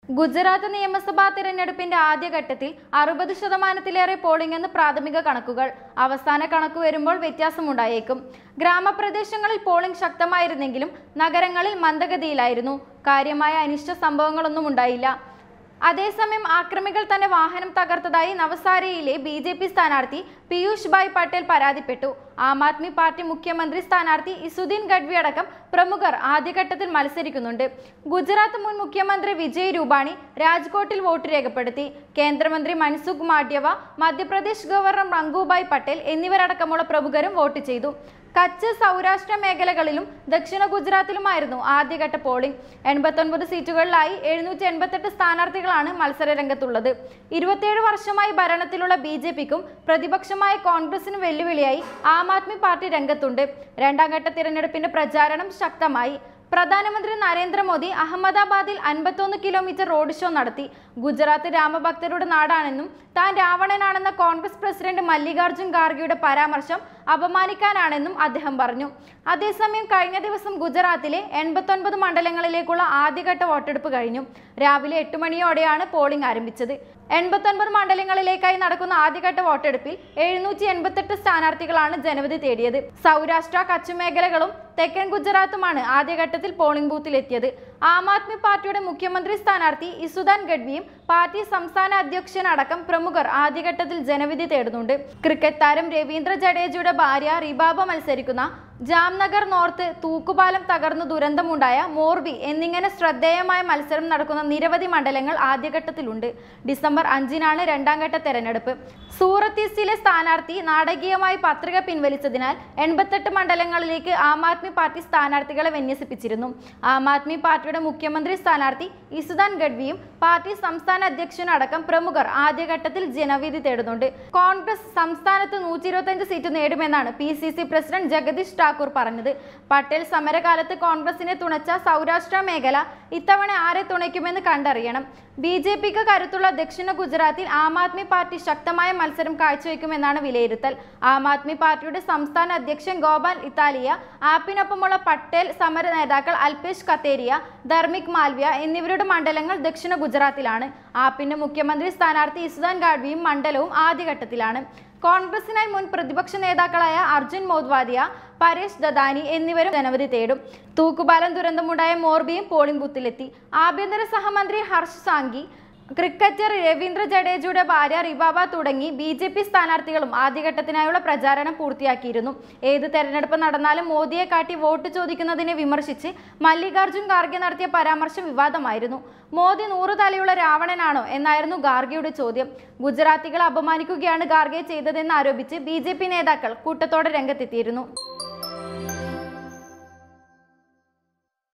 ഗുജറാത്ത് നിയമസഭാ തിരഞ്ഞെടുപ്പിന്റെ ആദ്യഘട്ടത്തിൽ അറുപത് ശതമാനത്തിലേറെ പോളിംഗ് എന്ന് പ്രാഥമിക കണക്കുകൾ അവസാന കണക്ക് വരുമ്പോൾ വ്യത്യാസമുണ്ടായേക്കും ഗ്രാമപ്രദേശങ്ങളിൽ പോളിംഗ് ശക്തമായിരുന്നെങ്കിലും നഗരങ്ങളിൽ മന്ദഗതിയിലായിരുന്നു കാര്യമായ അനിഷ്ട സംഭവങ്ങളൊന്നും ഉണ്ടായില്ല അതേസമയം ആക്രമികൾ തന്നെ വാഹനം തകർത്തതായി നവസാരയിലെ ബി ജെ പി സ്ഥാനാർത്ഥി പീയൂഷ് ഭായ് പട്ടേൽ പരാതിപ്പെട്ടു ആം ആദ്മി പാർട്ടി മുഖ്യമന്ത്രി സ്ഥാനാർത്ഥി ഇസുദ്ദീൻ ഗഡ്വി അടക്കം പ്രമുഖർ ആദ്യഘട്ടത്തിൽ മത്സരിക്കുന്നുണ്ട് ഗുജറാത്ത് മുൻ മുഖ്യമന്ത്രി വിജയ് രൂപാണി രാജ്കോട്ടിൽ വോട്ട് രേഖപ്പെടുത്തി കേന്ദ്രമന്ത്രി മൻസുഖ് മാണ്ഡ്യവ മധ്യപ്രദേശ് ഗവർണർ മംഗൂഭായ് പട്ടേൽ എന്നിവരടക്കമുള്ള പ്രമുഖരും വോട്ട് ചെയ്തു കച്ച് സൗരാഷ്ട്ര മേഖലകളിലും ദക്ഷിണ ഗുജറാത്തിലുമായിരുന്നു ആദ്യഘട്ട പോളിംഗ് എൺപത്തൊൻപത് സീറ്റുകളിലായി എഴുന്നൂറ്റി എൺപത്തെട്ട് സ്ഥാനാർത്ഥികളാണ് മത്സര രംഗത്തുള്ളത് ഇരുപത്തിയേഴ് വർഷമായി ഭരണത്തിലുള്ള ബി ജെ പിക്കും പ്രതിപക്ഷമായ കോൺഗ്രസിനും വെല്ലുവിളിയായി ആം ആദ്മി പാർട്ടി രംഗത്തുണ്ട് രണ്ടാം ഘട്ട തിരഞ്ഞെടുപ്പിന്റെ പ്രചാരണം ശക്തമായി പ്രധാനമന്ത്രി നരേന്ദ്രമോദി അഹമ്മദാബാദിൽ അൻപത്തൊന്ന് കിലോമീറ്റർ റോഡ് ഷോ നടത്തി ഗുജറാത്ത് രാമഭക്തരുടെ നാടാണെന്നും താൻ രാവണനാണെന്ന കോൺഗ്രസ് പ്രസിഡന്റ് മല്ലികാർജുൻ ഖാർഗെയുടെ പരാമർശം അപമാനിക്കാനാണെന്നും അദ്ദേഹം പറഞ്ഞു അതേസമയം കഴിഞ്ഞ ദിവസം ഗുജറാത്തിലെ എൺപത്തൊൻപത് മണ്ഡലങ്ങളിലേക്കുള്ള ആദ്യഘട്ട വോട്ടെടുപ്പ് കഴിഞ്ഞു രാവിലെ എട്ട് മണിയോടെയാണ് പോളിംഗ് ആരംഭിച്ചത് എൺപത്തൊൻപത് മണ്ഡലങ്ങളിലേക്കായി നടക്കുന്ന ആദ്യഘട്ട വോട്ടെടുപ്പിൽ എഴുന്നൂറ്റി എൺപത്തെട്ട് സ്ഥാനാർത്ഥികളാണ് ജനവിധി തേടിയത് സൗരാഷ്ട്ര കച്ച് മേഖലകളും തെക്കൻ ഗുജറാത്തുമാണ് ആദ്യഘട്ടത്തിൽ പോളിംഗ് ബൂത്തിലെത്തിയത് ആം ആദ്മി പാർട്ടിയുടെ മുഖ്യമന്ത്രി സ്ഥാനാർത്ഥി ഇസുദാൻ ഗഡ്വിയും പാർട്ടി സംസ്ഥാന അധ്യക്ഷനടക്കം പ്രമുഖർ ആദ്യഘട്ടത്തിൽ ജനവിധി തേടുന്നുണ്ട് ക്രിക്കറ്റ് താരം രവീന്ദ്ര ജഡേജയുടെ ഭാര്യ റിബാബ മത്സരിക്കുന്ന ജാംനഗർ നോർത്ത് തൂക്കുപാലം തകർന്നു ദുരന്തമുണ്ടായ മോർബി എന്നിങ്ങനെ ശ്രദ്ധേയമായ മത്സരം നടക്കുന്ന നിരവധി മണ്ഡലങ്ങൾ ആദ്യഘട്ടത്തിലുണ്ട് ഡിസംബർ അഞ്ചിനാണ് രണ്ടാം ഘട്ട തെരഞ്ഞെടുപ്പ് സൂറത്ത് ഈസ്റ്റിലെ സ്ഥാനാർത്ഥി നാടകീയമായി പത്രിക പിൻവലിച്ചതിനാൽ എൺപത്തെട്ട് മണ്ഡലങ്ങളിലേക്ക് ആം ആദ്മി പാർട്ടി സ്ഥാനാർത്ഥികളെ വിന്യസിപ്പിച്ചിരുന്നു ആം ആദ്മി പാർട്ടിയുടെ മുഖ്യമന്ത്രി സ്ഥാനാർത്ഥി ഇസുദാൻ ഗഡ്വിയും പാർട്ടി സംസ്ഥാന അധ്യക്ഷനടക്കം പ്രമുഖർ ആദ്യഘട്ടത്തിൽ ജനവിധി തേടുന്നുണ്ട് കോൺഗ്രസ് സംസ്ഥാനത്ത് നൂറ്റി ഇരുപത്തഞ്ച് സീറ്റ് നേടുമെന്നാണ് P C C president Jagdish Thakor പറഞ്ഞത് പട്ടേൽ സമരകാലത്ത് കോൺഗ്രസിനെ തുണച്ച സൗരാഷ്ട്ര മേഖല ഇത്തവണ ആരെ തുണയ്ക്കുമെന്ന് കണ്ടറിയണം ബി ജെ പിക്ക് കരുത്തുള്ള ദക്ഷിണ ഗുജറാത്തിൽ ആം ആദ്മി പാർട്ടി ശക്തമായ മത്സരം കാഴ്ചവെക്കുമെന്നാണ് വിലയിരുത്തൽ ആം ആദ്മി പാർട്ടിയുടെ സംസ്ഥാന അധ്യക്ഷൻ ഗോപാൽ ഇത്താലിയ ആപ്പിനൊപ്പമുള്ള പട്ടേൽ സമര നേതാക്കൾ അൽപേഷ് കത്തേരിയ ധർമിക് മാൽവ്യ എന്നിവരുടെ മണ്ഡലങ്ങൾ ദക്ഷിണ ഗുജറാത്തിലാണ് ആപ്പിന്റെ മുഖ്യമന്ത്രി സ്ഥാനാർത്ഥി ഇസുദാൻ ഗാഡ്വിയും മണ്ഡലവും ആദ്യഘട്ടത്തിലാണ് കോൺഗ്രസിനായി മുൻ പ്രതിപക്ഷ നേതാക്കളായ അർജുൻ മോദ്വാദിയ പരേഷ് ദദാനി എന്നിവരും ജനവധി തേടും തൂക്കുപാലം ദുരന്തമുണ്ടായ മോർബിയും പോളിംഗ് ബൂത്തിലെത്തി ആഭ്യന്തര സഹമന്ത്രി ഹർഷ് സാങ്കി ക്രിക്കറ്റർ രവീന്ദ്ര ജഡേജയുടെ ഭാര്യ റിബാബ തുടങ്ങി ബി ജെ പി സ്ഥാനാർത്ഥികളും ആദ്യഘട്ടത്തിനായുള്ള പ്രചാരണം പൂർത്തിയാക്കിയിരുന്നു ഏത് തെരഞ്ഞെടുപ്പ് നടന്നാലും മോദിയെ കാട്ടി വോട്ട് ചോദിക്കുന്നതിനെ വിമർശിച്ച് മല്ലികാർജുൻ ഖാർഗെ നടത്തിയ പരാമർശം വിവാദമായിരുന്നു മോദി നൂറു തലയുള്ള രാവണനാണോ എന്നായിരുന്നു ഖാർഗെയുടെ ചോദ്യം ഗുജറാത്തികളെ അപമാനിക്കുകയാണ് ഖാർഗെ ചെയ്തതെന്ന് ആരോപിച്ച് ബി നേതാക്കൾ കൂട്ടത്തോടെ രംഗത്തെത്തിയിരുന്നു